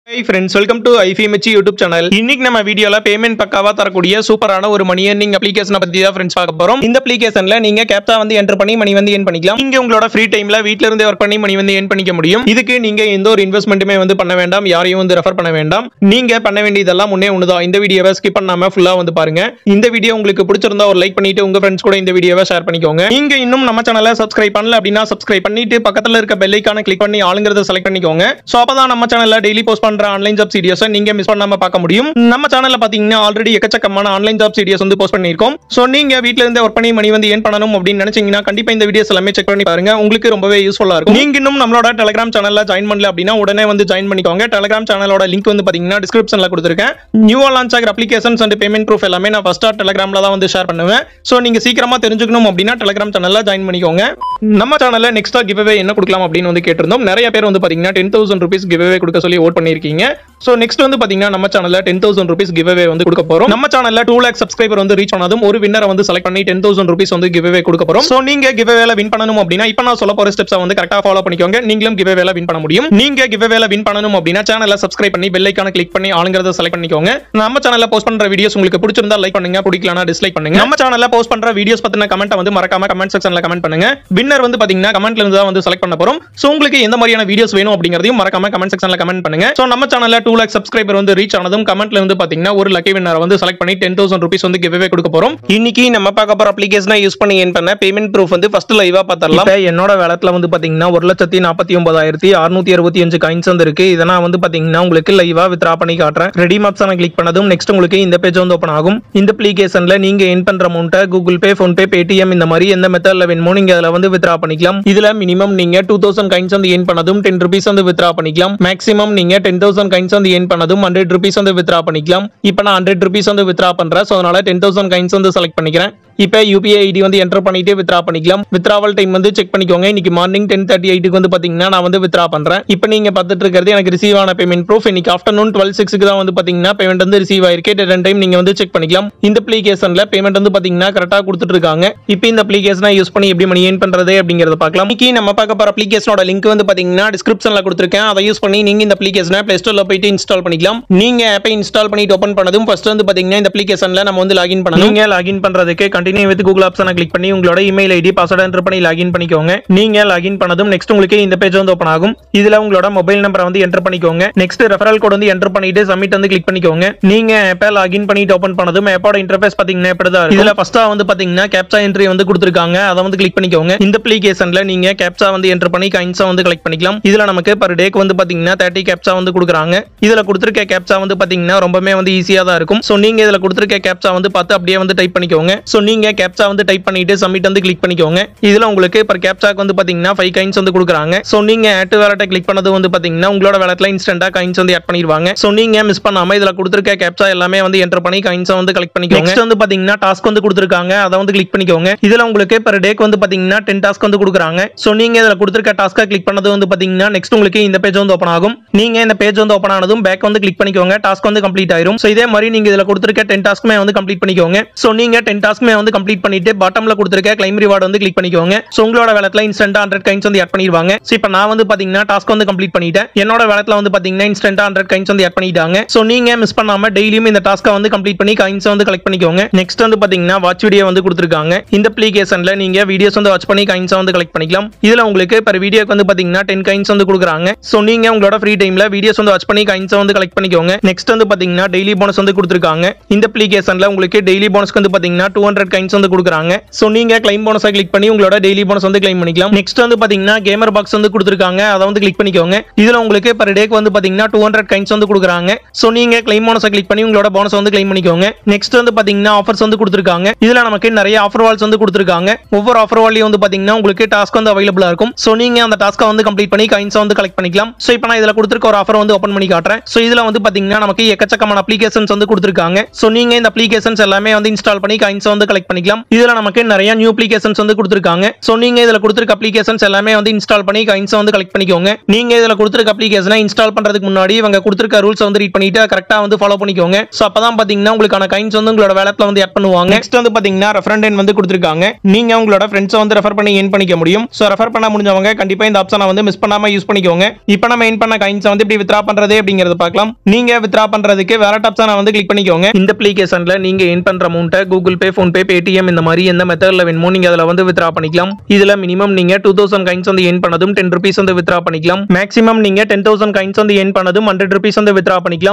High friends welcome to IFMH YouTube channel இன்னைக்கு நம்ம வீடியோல பேமெண்ட் பக்காவா தரக்கூடிய சூப்பரான ஒரு மணி earning அப்ளிகேஷனை பத்தி தான் ஃப்ரெண்ட்ஸ் பார்க்க போறோம் இந்த அப்ளிகேஷன்ல நீங்க கேப்டா வந்து என்டர் பண்ணி மணி வந்து ஏன் பண்ணிக்கலாம் நீங்க உங்களோட ஃப்ரீ டைம்ல வீட்ல இருந்தே ஒர்க் பண்ணி மணி வந்து ஏன் பண்ணிக்க முடியும் இதுக்கு நீங்க எந்த ஒரு இன்வெஸ்ட்மெண்ட்டுமே வந்து பண்ண வேண்டாம் யாரையும் வந்து ரெஃபர் பண்ண வேண்டாம் நீங்க பண்ண வேண்டியதெல்லாம் முன்னே ஒண்ணுதான் இந்த வீடியோவை ஸ்கிப் பண்ணாம ஃபுல்லா வந்து பாருங்க இந்த வீடியோ உங்களுக்கு பிடிச்சிருந்தா ஒரு லைக் பண்ணிட்டு உங்க ஃப்ரெண்ட்ஸ் கூட இந்த வீடியோவை ஷேர் பண்ணிக்கோங்க நீங்க இன்னும் நம்ம சேனலை சப்ஸ்கிரைப் பண்ணல அப்படின்னா சப்ஸ்கிரைப் பண்ணிட்டு பக்கத்துல இருக்க பெல் ஐக்கான கிளிக் பண்ணி ஆளுங்கிறத செலக்ட் பண்ணிக்கோங்க சோ அப்பதான் நம்ம சேனல்ல டெய்லி போஸ்ட் பண்ற ஆன்லைன் ஜாப் வீடியோஸை நீங்க மிஸ் பண்ணாம பார்க்க முடியும் நம்ம சேனல்ல பாத்தீங்கன்னா ஆல்ரெடி எக்கச்சக்கமான ஆன்லைன் ஜாப் வீடியோஸ் வந்து போஸ்ட் பண்ணிருக்கோம் சோ நீங்க வீட்ல இருந்தே ஒர்க் பண்ணி மணி வந்து ஏன் பண்ணணும் அப்படின்னு நினைச்சீங்கன்னா கண்டிப்பா இந்த வீடியோஸ் எல்லாமே செக் பண்ணி பாருங்க உங்களுக்கு ரொம்பவே யூஸ்ஃபுல்லா இருக்கும் நீங்க இன்னும் நம்மளோட டெலிகிராம் சேனல்ல ஜாயின் பண்ணல அப்படின்னா உடனே வந்து ஜாயின் பண்ணிக்கோங்க டெலிகிராம் சேனலோட லிங்க் வந்து பாத்தீங்கன்னா டிஸ்கிரிப்ஷன்ல கொடுத்துருக்கேன் நியூவா லான்ச் ஆகிற அப்ளிகேஷன்ஸ் அண்ட் பேமெண்ட் ப்ரூஃப் எல்லாமே நான் ஃபர்ஸ்டா டெலிகிராம்ல தான் வந்து ஷேர் பண்ணுவேன் சோ நீங்க சீக்கிரமா தெரிஞ்சுக்கணும் அப்படின்னா டெலிகிராம் சேனல்ல ஜாயின் பண்ணிக்கோங்க நம்ம சேனல்ல நெக்ஸ்டா கிவ்அவே என்ன கொடுக்கலாம் அப்படின்னு வந்து கேட்டிருந்தோம் நிறைய பேர் வந்து பாத்தீங்கன்னா டென் தௌசண்ட் ருபீஸ் கிவ்அவே கொடுக்க சொல்லி ஓட் பண்ணிருக்கீங்க சோ நெக்ஸ்ட் வந்து பாத்தீங்கன்னா நம்ம சேனல்ல டென் தௌசண்ட் ருபீஸ் கிவ்அவே வந்து கொடுக்க போறோம் நம்ம சேனல்ல டூ லேக் சப்ஸ்கிரைபர் வந்து ரீச் ஆனதும் ஒரு வின்னரை வந்து செலக்ட் பண்ணி டென் தௌசண்ட் ருபீஸ் வந்து கிவ்அவே கொடுக்க போறோம் சோ நீங்க கிவ்அவேல வின் பண்ணணும் அப்படின்னா இப்போ நான் சொல்ல போற ஸ்டெப்ஸை வந்து கரெக்டா ஃபாலோ பண்ணிக்கோங்க நீங்களும் கிவ்அவேல வின் பண்ண முடியும் நீங்க கிவ்அவேல வின் பண்ணணும் அப்படின்னா சேனலை சப்ஸ்கிரைப் பண்ணி பெல் ஐக்கான கிளிக் பண்ணி ஆளுங்கிறத செலக்ட் பண்ணிக்கோங்க நம்ம சேனல்ல போஸ்ட் பண்ற வீடியோஸ் உங்களுக்கு பிடிச்சிருந்தா லைக் பண்ணுங்க பிடிக்கலனா டிஸ்லைக் பண்ணுங்க நம்ம சேனல்ல போஸ்ட் பண்ற வீடியோஸ் பத்தின கமெண்ட் வந்து மறக்காம கமெண்ட் செக்ஷன்ல கமெண்ட் பண்ணுங்க வின்னர் வந்து பாத்தீங்கன்னா கமெண்ட்ல இருந்து தான் வந்து செலக்ட் பண்ண போறோம் சோ உங்களுக்கு எந்த மாதிரியான வீடியோஸ் வேணும் அப்படிங்கறதையும் மறக்காம கமெண்ட் செக்ஷன்ல கமெண்ட் பண்ணுங்க சோ நம்ம சேனல்ல டூ லேக் சப்ஸ்கிரைபர் வந்து ரீச் ஆனதும் கமெண்ட்ல வந்து பாத்தீங்கன்னா ஒரு லக்கி வின்னர் வந்து செலக்ட் பண்ணி டென் தௌசண்ட் ருபீஸ் வந்து கிவ்வே கொடுக்க போறோம் இன்னைக்கு நம்ம பார்க்க போற அப்ளிகேஷனை யூஸ் பண்ணி ஏன் பண்ண பேமெண்ட் ப்ரூஃப் வந்து ஃபர்ஸ்ட் லைவா பார்த்தரலாம் இப்ப என்னோட வேலத்துல வந்து பாத்தீங்கன்னா ஒரு லட்சத்தி நாற்பத்தி ஒன்பதாயிரத்தி அறுநூத்தி அறுபத்தி அஞ்சு காயின்ஸ் வந்து இருக்கு இதை நான் வந்து பாத்தீங்கன்னா உங்களுக்கு லைவா வித்ரா பண்ணி காட்டுறேன் ரெடி மாப்ஸ் கிளிக் பண்ணதும் நெக்ஸ்ட் உங்களுக்கு இந்த பேஜ் வந்து ஓப்பன் ஆகும் இந்த அப்ளிகேஷன்ல நீங்க என் பண்ற அமௌண்ட்டை Google Pay PhonePe Paytm இந்த மாதிரி எந்த மெத்தட்ல வேணுமோ நீங்க அதுல வந்து வித்ரா பண்ணிக்கலாம் இதுல மினிமம் நீங்க டூ தௌசண்ட் கைன்ஸ் வந்து ஏன் பண்ணதும் டென் ருபீஸ் வந்து வித்ரா பண்ணிக்கலாம் மேக்ஸிமம் நீங்க டென் தௌசண்ட் கைன்ஸ் வந்து ஏன் பண்ணதும் ஹண்ட்ரட் ருபீஸ் வந்து வித்ரா பண்ணிக்கலாம் இப்போ நான் ஹண்ட்ரட் ருபீஸ் வந்து வித்ரா பண்றேன் ஸோ அதனால டென் தௌசண்ட் கைன்ஸ் வந்து செலக்ட் பண்ணிக்கிறேன் இப்போ யூபிஐ ஐடி வந்து என்டர் பண்ணிட்டு வித்ரா பண்ணிக்கலாம் வித்ராவல் டைம் வந்து செக் பண்ணிக்கோங்க இன்னைக்கு மார்னிங் டென் தேர்ட்டி எயிட்டுக்கு வந்து பாத்தீங்கன்னா நான் வந்து வித்ரா பண்றேன் இப்போ நீங்க பார்த்துட்டு இருக்கிறது எனக்கு ரிசீவ் ஆன பேமெண்ட் ப்ரூஃப் இன்னைக்கு ஆஃப்டர்நூன் டுவெல் சிக்ஸ்க்கு தான் வந்து பாத்தீங்கன்னா பேமெண்ட் வந்து ரிசீவ் ஆயிருக்கு ரெண்டு டைம் நீங்க வந்து செக் பண்ணிக்கலாம் இந்த அப்ளிகேஷன்ல பேமெண்ட் வந்து பாத்தீங்கன்னா கரெக்டா கொடுத்துட்டு இருக்காங்க இப்போ இந்த அப்ளிகேஷனை யூஸ் பண்ணி எப்படி மணி ஏன் பண்றது அப்படிங்கறத பார்க்கலாம் இன்னைக்கு நம்ம பார்க்க போற அப்ளிகேஷனோட லிங்க் வந்து பாத்தீங்கன்னா டிஸ்கிரிப்ஷன்ல கொடுத்துருக்கேன் அதை யூஸ் பண்ணி நீங்க இந்த அப்ளிகேஷனை பிளே ஸ்டோர்ல போயிட்டு இன்ஸ்டால் பண்ணிக்கலாம் நீங்க ஆப்பை இன்ஸ்டால் பண்ணிட்டு ஓப்பன் பண்ணதும் ஃபர்ஸ்ட் வந்து பாத்தீங்கன்னா இந்த அப்ளிகேஷன்ல நம்ம வந்து லாகின் பண்ணணும் நீங்க லாகின் பண்றதுக்கு கண்டினியூ வித் கூகுள் ஆப்ஷனை கிளிக் பண்ணி உங்களோட இமெயில் ஐடி பாஸ்வேர்ட் என்டர் பண்ணி லாகின் பண்ணிக்கோங்க நீங்க லாகின் பண்ணதும் நெக்ஸ்ட் உங்களுக்கு இந்த பேஜ் வந்து ஓப்பன் ஆகும் இதுல உங்களோட மொபைல் நம்பரை வந்து என்டர் பண்ணிக்கோங்க நெக்ஸ்ட் ரெஃபரல் கோட் வந்து என்டர் பண்ணிட்டு சப்மிட் வந்து கிளிக் பண்ணிக்கோங்க நீங்க ஆப்பை லாகின் பண்ணிட்டு ஓப்பன் பண்ணதும் ஆப்போட இன்டர்ஃபேஸ் பாத்தீங்கன்னா இப்படிதான் இருக்கும். இதுல ஃபர்ஸ்டா வந்து பாத்தீங்கன்னா கேப்சா என்ட்ரி வந்து கொடுத்துருக்காங்க அதை வந்து கிளிக் பண்ணிக்கோங்க இந்த அப்ளிகேஷன்ல நீங்க கேப்சா வந்து என்டர் பண்ணி காயின்ஸா வந்து கலெக்ட் பண்ணிக்கலாம் இதுல நமக்கு பர் டேக்கு வந்து பாத்தீங்கன்னா தேர்ட்டி கேப்சா வந்து கொடுக்குறாங்க இதுல கொடுத்துருக்க கேப்சா வந்து பாத்தீங்கன்னா ரொம்பவே வந்து ஈஸியா தான் இருக்கும் சோ நீங்க இதுல கொடுத்துருக்க கேப்சா வந்து பார்த்து அப்படியே வந்து டைப் பண்ணிக்கோங்க சோ நீங்க கேப்சா வந்து டைப் பண்ணிட்டு சப்மிட் வந்து கிளிக் பண்ணிக்கோங்க இதுல உங்களுக்கு பர் கேப்சாக்கு வந்து பாத்தீங்கன்னா ஃபைவ் காயின்ஸ் வந்து கொடுக்குறாங்க சோ நீங்க ஆட் வேலட்டை கிளிக் பண்ணது வந்து பாத்தீங்கன்னா உங்களோட வேலட்ல இன்ஸ்டன்டா காயின்ஸ் வந்து ஆட் பண்ணிடுவாங்க சோ நீங்க மிஸ் பண்ணாம இதுல கொடுத்துருக்க கேப்சா எல்லாமே வந்து என்டர் பண்ணி காயின்ஸை வந்து கலெக்ட் பண்ணிக்கோங்க நெக்ஸ்ட் வந்து பாத்தீங்கன்னா டாஸ்க் வந்து கொடுத்துருக்காங்க அதை வந்து கிளிக் பண்ணிக்கோங்க இதுல உங்களுக்கு per டேக்கு வந்து பாத்தீங்கன்னா டென் டாஸ்க் வந்து கொடுக்குறாங்க சோ நீங்க இதுல கொடுத்துருக்க டாஸ்க்கை கிளிக் பண்ணது வந்து பாத்தீங்கன்னா நெக்ஸ்ட் உங்களுக்கு இந்த பேஜ் வந்து ஓப்பன் ஆகும் நீங்க இந்த பேஜ் வந்து ஓப்பன் ஆனதும் பேக் வந்து கிளிக் பண்ணிக்கோங்க டாஸ்க் வந்து கம்ப்ளீட் ஆயிரும் சோ இதே மாதிரி நீங்க இதுல கொடுத்துருக்க டென் டாஸ்க்குமே வந்து கம்ப்ளீட் பண்ணிக்கோங்க சோ நீங்க டென் டாஸ்க்குமே வந்து கம்ப்ளீட் பண்ணிட்டு பாட்டம்ல கொடுத்துருக்க கிளைம் ரிவார்டு வந்து கிளிக் பண்ணிக்கோங்க சோ உங்களோட வேலட்ல இன்ஸ்டன்டா ஹண்ட்ரட் கைன்ஸ் வந்து ஆட் பண்ணிடுவாங்க சோ இப்போ நான் வந்து பாத்தீங்கன்னா டாஸ்க் வந்து கம்ப்ளீட் பண்ணிட்டேன் என்னோட வேலட்ல வந்து பாத்தீங்கன்னா இன்ஸ்டன்டா ஹண்ட்ரட் கைன்ஸ் வந்து ஆட் பண்ணிட்டாங்க சோ நீங்க மிஸ் பண்ணாம டெய்லியும் இந்த டாஸ்க்கை வந்து கம்ப்ளீட் பண்ணி கைன்ஸ் வந்து கலெக்ட் பண்ணிக்கோங்க நெக்ஸ்ட் வந்து பாத்தீங்கன்னா வாட்ச் வீடியோ வந்து கொடுத்துருக்காங்க இந்த அப்ளிகேஷன்ல நீங்க வீடியோஸ் வந்து வாட்ச் பண்ணி கைன்ஸ் வந்து கலெக்ட் பண்ணிக்கலாம் இதுல உங்களுக்கு per வீடியோக்கு வந்து பாத்தீங்கன்னா டென் கைன்ஸ் வந்து கொடுக்குறாங்க சோ நீங்க உங்களோட ஃப்ரீ டைம்ல வீடியோஸ் வந்து வாட்ச் பண்ணி கைன்ஸ் வந்து கலெக்ட் பண்ணிக்கோங்க நெக்ஸ்ட் வந்து பாத்தீங்கன்னா டெய்லி போனஸ் வந்து கொடுத்துருக்காங்க இந்த அப்ளிகேஷன்ல உங்களுக்கு டெய்லி போனஸ்க்கு வந்து பாத்தீங்கன்னா டூ ஹண்ட்ரட் கைன்ஸ் வந்து கொடுக்குறாங்க சோ நீங்க கிளைம் போனஸை கிளிக் பண்ணி உங்களோட டெய்லி போனஸ் வந்து கிளைம் பண்ணிக்கலாம் நெக்ஸ்ட் வந்து பாத்தீங்கன்னா கேமர் பாக்ஸ் வந்து கொடுத்துருக்காங்க அதை வந்து கிளிக் பண்ணிக்கோங்க இதுல உங்களுக்கு per டேக்கு வந்து பாத்தீங்கன்னா டூ ஹண்ட்ரட் கைன்ஸ் வந்து கொடுக்குறாங்க சோ நீங்க கிளைம் போனஸை கிளிக் பண்ணி உங்களோட போனஸ் வந்து கிளைம் பண்ணிக்கோங்க நெக்ஸ்ட் வந்து பாத்தீங்கன்னா ஆஃபர்ஸ் வந்து கொடுத்துருக்காங்க இதுல நமக்கு நிறைய ஆஃபர் வால்ஸ் வந்து கொடுத்துருக்காங்க ஒவ்வொரு ஆஃபர் வால்லையும் வந்து பாத்தீங்கன்னா உங்களுக்கு டாஸ்க் வந்து அவைலபிளா இருக்கும் சோ நீங்க அந்த டாஸ்க்கை வந்து கம்ப்ளீட் பண்ணி கைன்ஸ் வந்து கலெக்ட் பண்ணிக்கலாம் சோ இப்போ நான் இதுல கொடுத்துருக்க ஒரு ஆஃபர் வந்து ஓப்பன் பண்ணி காட்டுறேன் சோ இதுல வந்து பாத்தீங்கன்னா நமக்கு எக்கச்சக்கமான அப்ளிகேஷன்ஸ் வந்து கொடுத்துருக்காங்க சோ நீங்க இந்த அப்ளிகேஷன்ஸ் எல்லாமே வந்து இன்ஸ்டால் பண்ணி கைன்ஸ் வந்து கலெக்ட் செலக்ட் பண்ணிக்கலாம் இதுல நமக்கு நிறைய நியூ அப்ளிகேஷன்ஸ் வந்து கொடுத்துருக்காங்க ஸோ நீங்க இதுல கொடுத்துருக்க அப்ளிகேஷன்ஸ் எல்லாமே வந்து இன்ஸ்டால் பண்ணி கைன்ஸ் வந்து கலெக்ட் பண்ணிக்கோங்க நீங்க இதுல கொடுத்துருக்க அப்ளிகேஷனை இன்ஸ்டால் பண்றதுக்கு முன்னாடி இவங்க கொடுத்துருக்க ரூல்ஸ் வந்து ரீட் பண்ணிட்டு கரெக்டா வந்து ஃபாலோ பண்ணிக்கோங்க ஸோ அப்பதான் பாத்தீங்கன்னா உங்களுக்கான கைன்ஸ் வந்து உங்களோட வேலட்ல வந்து ஆட் பண்ணுவாங்க நெக்ஸ்ட் வந்து பாத்தீங்கன்னா ரெஃபரண்ட் வந்து கொடுத்துருக்காங்க நீங்க உங்களோட ஃப்ரெண்ட்ஸை வந்து ரெஃபர் பண்ணி ஏன் பண்ணிக்க முடியும் ஸோ ரெஃபர் பண்ண முடிஞ்சவங்க கண்டிப்பா இந்த ஆப்ஷனை வந்து மிஸ் பண்ணாம யூஸ் பண்ணிக்கோங்க இப்போ நம்ம ஏன் பண்ண கைன்ஸ் வந்து இப்படி வித்ரா பண்றது அப்படிங்கறது பார்க்கலாம் நீங்க வித்ரா பண்றதுக்கு வேற ஆப்ஷனை வந்து கிளிக் பண்ணிக்கோங்க இந்த அப்ளிகேஷன்ல நீங்க ஏன் பண்ற அமௌண்ட்டை Google Pay PhonePe Paytm இந்த மாதிரி எந்த மெத்தட்ல வேணுமோ நீங்க அதுல வந்து வித்ரா பண்ணிக்கலாம் இதுல மினிமம் நீங்க டூ தௌசண்ட் கைன்ஸ் வந்து ஏன் பண்ணதும் டென் ருபீஸ் வந்து வித்ரா பண்ணிக்கலாம் மேக்ஸிமம் நீங்க டென் தௌசண்ட் கைன்ஸ் வந்து ஏன் பண்ணதும் ஹண்ட்ரட் ருபீஸ் வந்து வித்ரா பண்ணிக்கலாம்